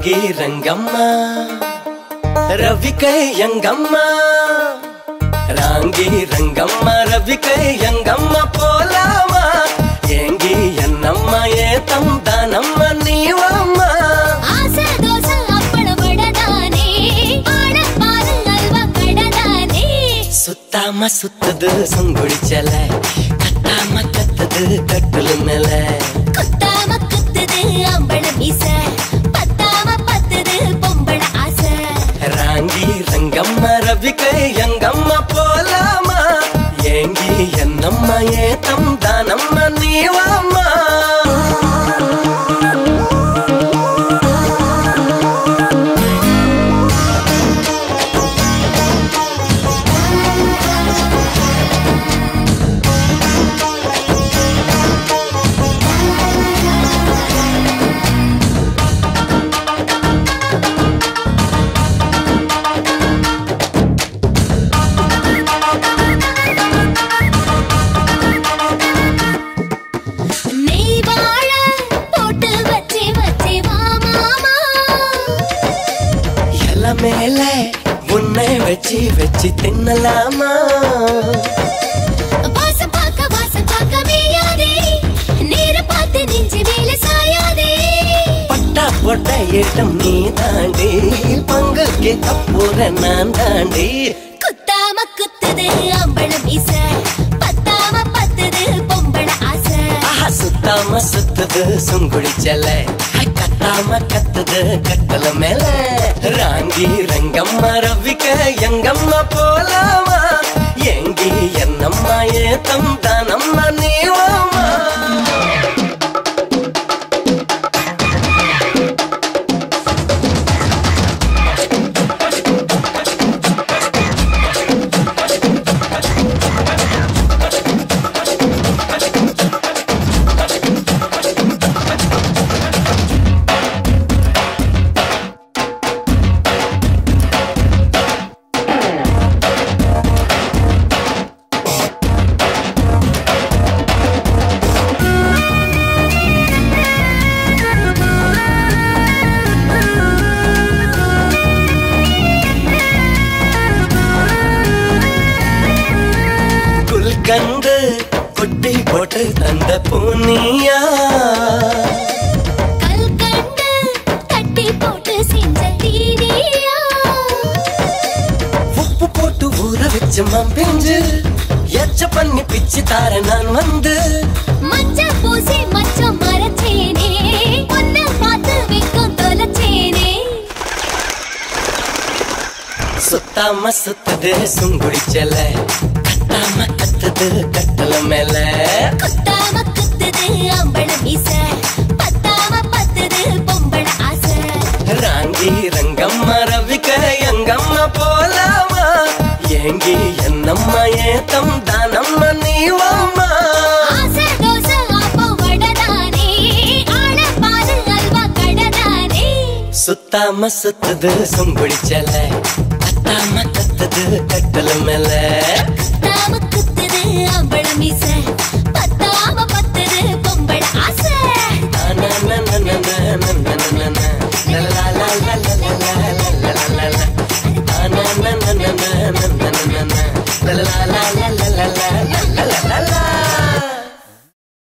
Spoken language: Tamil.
ராங்கி ரங்கம்மா ரவிக்கை எங்கம்மா ராங்கி ரங்கம்மா ரவிக்கை எங்கம்மா போலாமா ஏங்கி என்னம்மா ஏ தம்தானம்மா நீவம்மா ஆசை தோசை அப்பளம் வடதானே ஆடப்பாரு அல்வா கடதானே சுத்தாம சுத்துது சுங்குடிச்சல கத்தாம கத்துது கட்டுல மேல குத்தாம குத்துது அம்பள மீச பத்தாம பத்துது பொம்பள ஆசை ராங்கி ரங்கம்மா ரவிக்கை எங்கம்மா போலாமா ஏங்கி என்னம்மா ஏ தம்தானம்மா நீவம்மா நெய் வாழ போட்டு வச்சு வச்சு வா மாமா எல மேல உன்னை வச்சு வச்சு தின்னலாமா வாசம் பார்க்க வாசம் பார்க்க மேயாதே நேர பார்த்து நெஞ்சு மேல சாயாதே பட்டா போட்ட இடம் நீ தாண்டி பங்கு கேட்க போற நான் தாண்டி குத்தாம குத்துது அம்பள மீச பத்தாம பத்துது பொம்பள ஆசை ஆஹா சுத்தாம சுத்துது சுங்குடி செல்ல கத்தாம கத்துது கட்டல மேல ராங்கி ரங்கம்மா ரவிக்க எங்கம்மா போலாமா எங்கி என்னம்மா ஏத்தம் தானம்மா நீவாமா குல்கந்து குட்டி போட்டு தந்த பூனியா கல்கண்டு தட்டி போட்டு செஞ்ச தீனியா உப்பு போட்டு ஊற வச்ச மாம்பிஞ்சு எச்ச பண்ணி பிச்சு தார நான் வந்து மஞ்ச பூசி மச்சம் மரச்சேனே உன்னை பார்த்து வைக்கும் தொலைச்சேனே சுத்தாம சுத்துது சுங்குடி செல கத்தாம கத்துது கட்டல மேல குத்தாம குத்துது அம்பள மீச பத்தாம பத்துது பொம்பள ஆசை ராங்கி ரங்கம்மா ரவிக்க எங்கம்மா போலாமா ஏங்கி என்னம்மா ஏத்தம் தானம்மா நீவாமா ஆசை தோசை அப்பம் வடதானே ஆடப்பாரு அல்வா கடதானே சுத்தாம சுத்துது சுங்குடி செல கத்தாம கத்துது கட்டல மேல தாம குத்துது அம்பள மீச பத்தாம பத்துது பொம்பள ஆசை la la la la